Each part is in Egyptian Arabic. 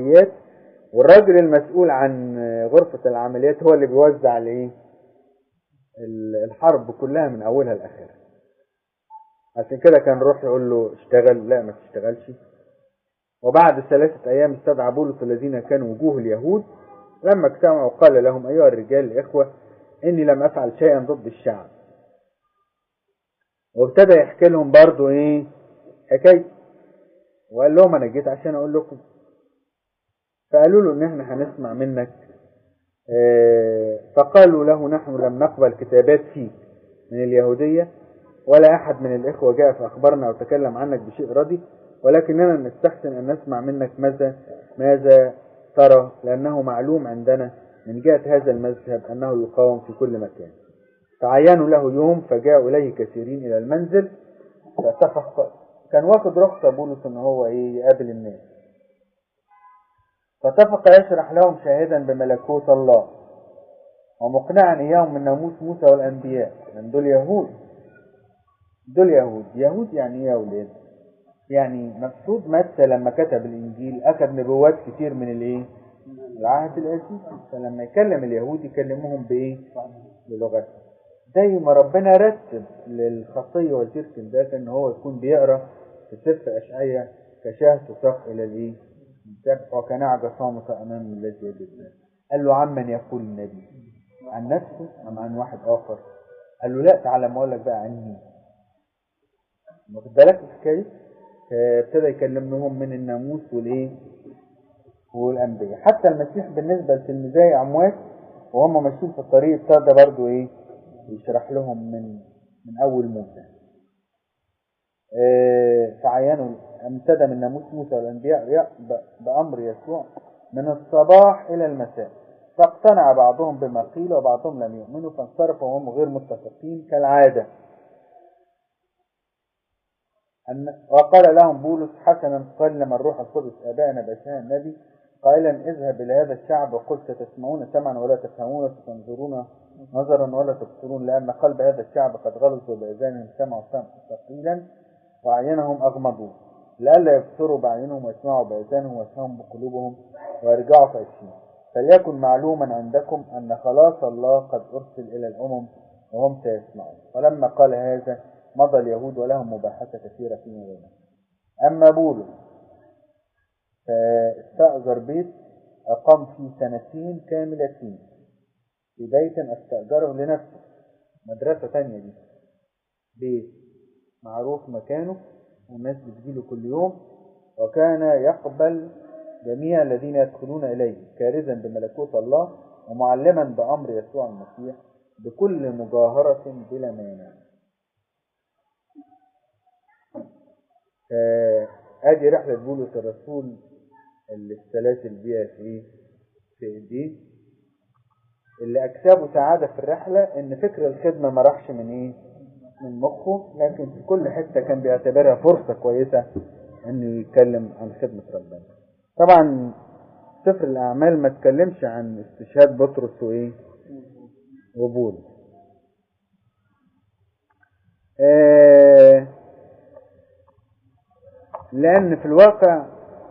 العمليات والراجل المسؤول عن غرفة العمليات هو اللي بيوزع الايه الحرب كلها من اولها لاخرها عشان كده كان يروح يقول له اشتغل لا ما تشتغلش وبعد ثلاثة ايام استدعى بولس الذين كانوا وجوه اليهود لما اجتمعوا قال لهم ايها الرجال الاخوة اني لم افعل شيئا ضد الشعب وابتدى يحكي لهم برضو ايه حكاية وقال لهم انا جيت عشان اقول لكم فقالوا له ان احنا هنسمع منك اه فقالوا له نحن لم نقبل كتابات فيك من اليهودية ولا احد من الاخوة جاء فاخبرنا وتكلم عنك بشيء ردي ولكننا نستحسن ان نسمع منك ماذا ماذا ترى لانه معلوم عندنا من جهة هذا المذهب انه يقاوم في كل مكان فعينوا له يوم فجاءوا اليه كثيرين الى المنزل فاتفق كان واخد رخصة بولس ان هو ايه يقابل الناس فاتفق يشرح لهم شاهدا بملكوت الله ومقنعا اياهم من ناموس موسى والانبياء لان دول يهود دول يهود يهود يعني ايه يا ولاد يعني مقصود متى لما كتب الانجيل اخذ نبوات كتير من الايه العهد القديم فلما يكلم اليهود يكلمهم بايه بلغتهم زي ما ربنا رتب للخطيه وزير كنداك ان هو يكون بيقرا في سفر اشعياء كشاه تساق الى الايه وكنعجة صامتة امام الذي يجب قال له عمن يقول النبي عن نفسه ام عن واحد اخر قال له لا تعالى ما اقول لك بقى عن مين واخد بالك الحكايه ابتدى يكلمهم من الناموس والايه والانبياء حتى المسيح بالنسبه لتلميذي اموات وهم ماشيين في الطريق ابتدى برضه ايه يشرح لهم من من اول موسى اه فعينوا امتدى من ناموس موسى والانبياء بامر يسوع من الصباح الى المساء فاقتنع بعضهم بما قيل وبعضهم لم يؤمنوا فانصرفوا وهم غير متفقين كالعاده أن وقال لهم بولس حسنا قال لما الروح القدس ابائنا باشاء النبي قائلا اذهب الى هذا الشعب وقل ستسمعون سمعا ولا تفهمون ستنظرون نظرا ولا تبصرون لان قلب هذا الشعب قد غلط وباذانهم سمعوا سمعا ثقيلا واعينهم اغمضوا لئلا يبصروا باعينهم ويسمعوا باذانهم ويفهموا بقلوبهم ويرجعوا فيشفون فليكن معلوما عندكم ان خلاص الله قد ارسل الى الامم وهم سيسمعون فلما قال هذا مضى اليهود ولهم مباحثة كثيرة فيما بينهم أما بولس فاستأجر بيت أقام فيه سنتين كاملتين في بيت استأجره لنفسه مدرسة تانية دي بيت معروف مكانه والناس بتجيله كل يوم وكان يقبل جميع الذين يدخلون إليه كارزا بملكوت الله ومعلما بأمر يسوع المسيح بكل مجاهرة بلا مانع ادي رحلة بولس الرسول اللي السلاسل بيها في في ايديه اللي اكسبه سعادة في الرحلة ان فكر الخدمة ما راحش من ايه من مخه لكن في كل حتة كان بيعتبرها فرصة كويسة انه يتكلم عن خدمة ربنا طبعا سفر الاعمال ما تكلمش عن استشهاد بطرس وايه وبولس آه لأن في الواقع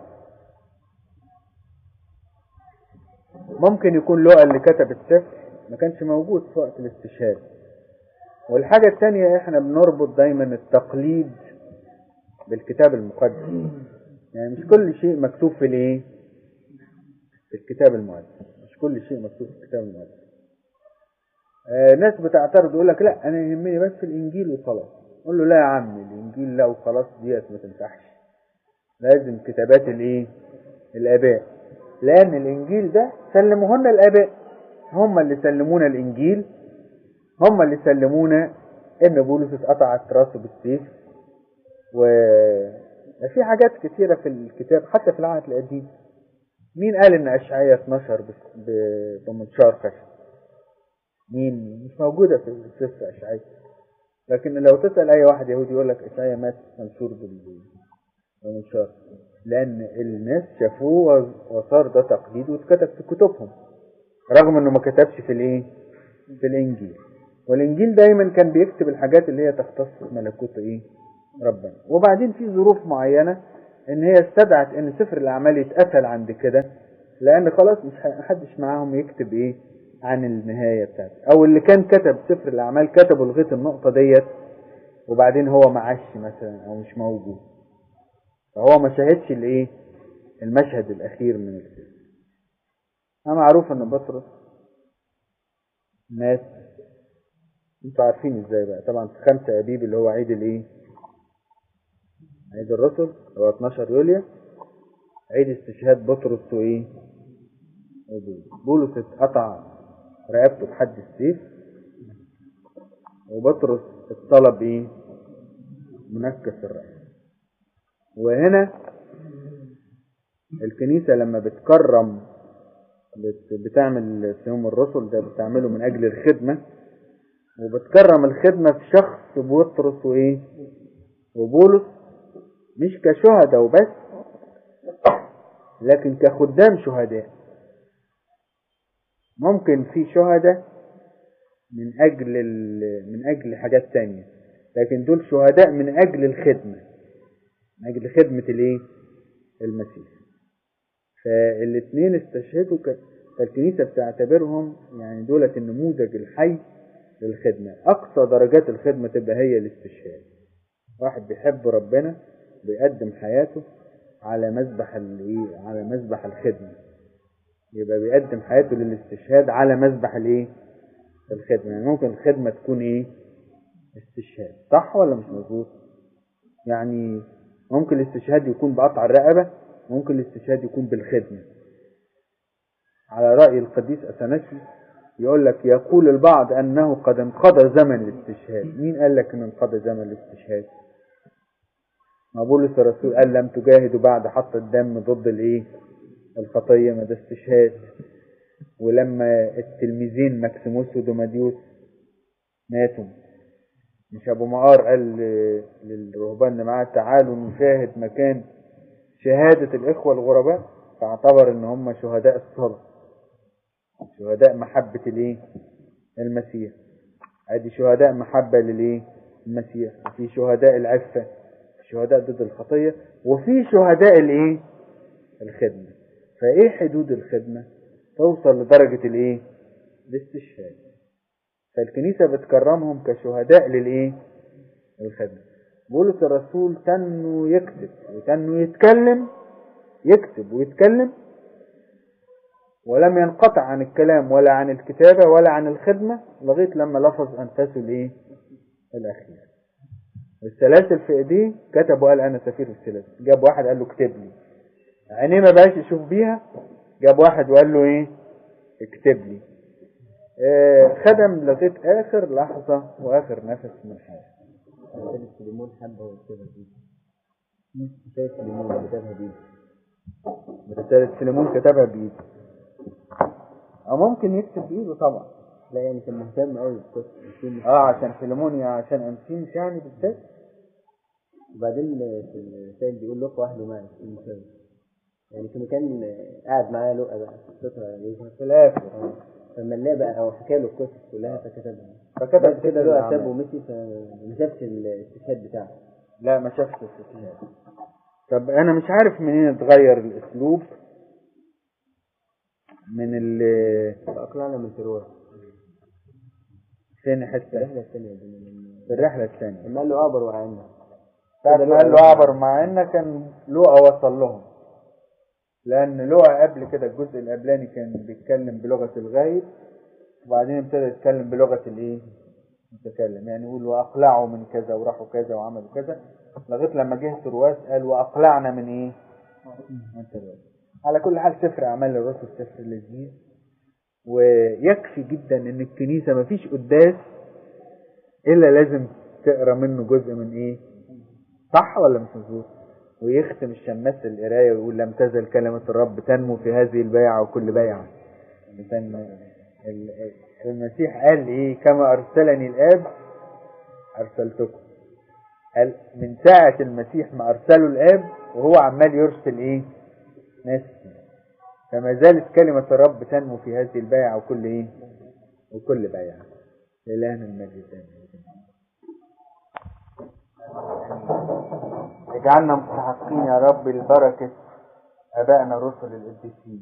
ممكن يكون لقى اللي كتب السفر ما كانش موجود في وقت الاستشهاد والحاجة الثانية احنا بنربط دايما التقليد بالكتاب المقدس يعني مش كل شيء مكتوب في الايه في الكتاب المقدس مش كل شيء مكتوب في الكتاب المقدس آه ناس بتعترض يقول لك لا انا يهمني بس الانجيل وخلاص قول له لا يا عم الانجيل لا وخلاص ديت ما تنفعش لازم كتابات الايه الاباء لان الانجيل ده سلموهن الاباء هم اللي سلمونا الانجيل هم اللي سلمونا ان بولس اتقطعت راسه بالسيف و في حاجات كتيرة في الكتاب حتى في العهد القديم مين قال ان اشعياء 12 بمنشار خشب مين مش موجودة في سفر اشعياء لكن لو تسأل اي واحد يهودي يقول لك اشعياء مات منشور بمنشار لان الناس شافوه وصار ده تقليد واتكتب في كتبهم رغم انه ما كتبش في الايه في الانجيل والانجيل دايما كان بيكتب الحاجات اللي هي تختص ملكوت ايه ربنا وبعدين في ظروف معينة ان هي استدعت ان سفر الاعمال يتقفل عند كده لان خلاص مش حدش معاهم يكتب ايه عن النهاية بتاعته او اللي كان كتب سفر الاعمال كتبه لغاية النقطة ديت وبعدين هو معش مثلا او مش موجود فهو ما شاهدش الايه المشهد الاخير من الفيلم انا معروف ان بطرس مات انتوا عارفين ازاي بقى طبعا في 5 ابيب اللي هو عيد الايه عيد الرسل هو 12 يوليو عيد استشهاد بطرس وايه وبولس بولس اتقطع رقبته بحد السيف وبطرس اتطلب ايه منكس الرأس وهنا الكنيسة لما بتكرم بتعمل في يوم الرسل ده بتعمله من أجل الخدمة وبتكرم الخدمة في شخص بطرس وإيه وبولس مش كشهداء وبس لكن كخدام شهداء ممكن في شهداء من أجل من أجل حاجات تانية لكن دول شهداء من أجل الخدمة من أجل خدمة الإيه المسيح فالاثنين استشهدوا فالكنيسة بتعتبرهم يعني دولة النموذج الحي للخدمة أقصى درجات الخدمة تبقى هي الاستشهاد واحد بيحب ربنا بيقدم حياته على مذبح الايه على مذبح الخدمة يبقى بيقدم حياته للاستشهاد على مذبح الايه الخدمة يعني ممكن الخدمة تكون ايه استشهاد صح ولا مش مظبوط يعني ممكن الاستشهاد يكون بقطع الرقبة ممكن الاستشهاد يكون بالخدمة على رأي القديس أثناسي يقول لك يقول البعض أنه قد انقضى زمن الاستشهاد مين قال لك أن انقضى زمن الاستشهاد ما بولس الرسول قال لم تجاهدوا بعد حط الدم ضد الايه الخطية ما ده استشهاد ولما التلميذين مكسيموس ودوماديوس ماتوا مش ابو مقار قال للرهبان اللي معاه تعالوا نشاهد مكان شهادة الإخوة الغرباء فاعتبر إن هم شهداء الصلاة شهداء محبة الإيه؟ المسيح أدي شهداء محبة للإيه؟ المسيح وفي شهداء العفة في شهداء ضد الخطية وفي شهداء الإيه؟ الخدمة فإيه حدود الخدمة؟ توصل لدرجة الإيه؟ الاستشهاد فالكنيسة بتكرمهم كشهداء للإيه؟ الخدمة بولس الرسول تنه يكتب وتنه يتكلم يكتب ويتكلم ولم ينقطع عن الكلام ولا عن الكتابة ولا عن الخدمة لغاية لما لفظ أنفاسه الإيه؟ الأخير السلاسل في إيديه كتب وقال أنا سفير السلاسل جاب واحد قال له اكتب لي عينيه ما بقاش يشوف بيها جاب واحد وقال له إيه اكتب لي آه خدم لغاية آخر لحظة وآخر نفس من حياته رسالة سليمون حبة وكتبها بيه رسالة سليمون كتبها بيه رسالة سليمون كتبها بإيده أو ممكن يكتب بإيده طبعا لا يعني كان مهتم قوي بالقصة اه عشان فيلمون عشان أنسيمس يعني بالذات وبعدين في الرسائل بيقول لقى وحده معي في المساوي يعني في مكان قاعد معاه لقى بقى قصتها يظهر في الآخر لما نلاقي بقى هو حكى له القصص كلها فكتبها فكتب بعد كده سفر لقى الأعمال. سابه ومشي فما شافش الاستشهاد بتاعه لا ما شافش الاستشهاد طب انا مش عارف منين اتغير الاسلوب من ال فأقلعنا من تروح فين حته الرحلة الثانية دي من- في الرحله الثانيه لما قال له أعبر وعنا بعد ما قال له اعبر معنا كان لوقا وصل لهم لان لوقا قبل كده الجزء الاولاني كان بيتكلم بلغه الغايب وبعدين ابتدى يتكلم بلغه الايه متكلم يعني يقول واقلعوا من كذا وراحوا كذا وعملوا كذا لغايه لما جه ترواس قال واقلعنا من ايه من ترواس على كل حال سفر اعمال الرسل سفر لذيذ ويكفي جدا ان الكنيسه ما فيش قداس الا لازم تقرا منه جزء من ايه صح ولا مش مظبوط ويختم الشماس القرايه ويقول لم تزل كلمه الرب تنمو في هذه البيعه وكل بيعه مثلا ال- المسيح قال ايه كما ارسلني الاب ارسلتكم قال من ساعه المسيح ما ارسله الاب وهو عمال يرسل ايه ناس فما زالت كلمه الرب تنمو في هذه البيعه وكل ايه وكل بيعه لإلهنا المجد دائما اجعلنا مستحقين يا رب لبركة آبائنا الرسل القديسين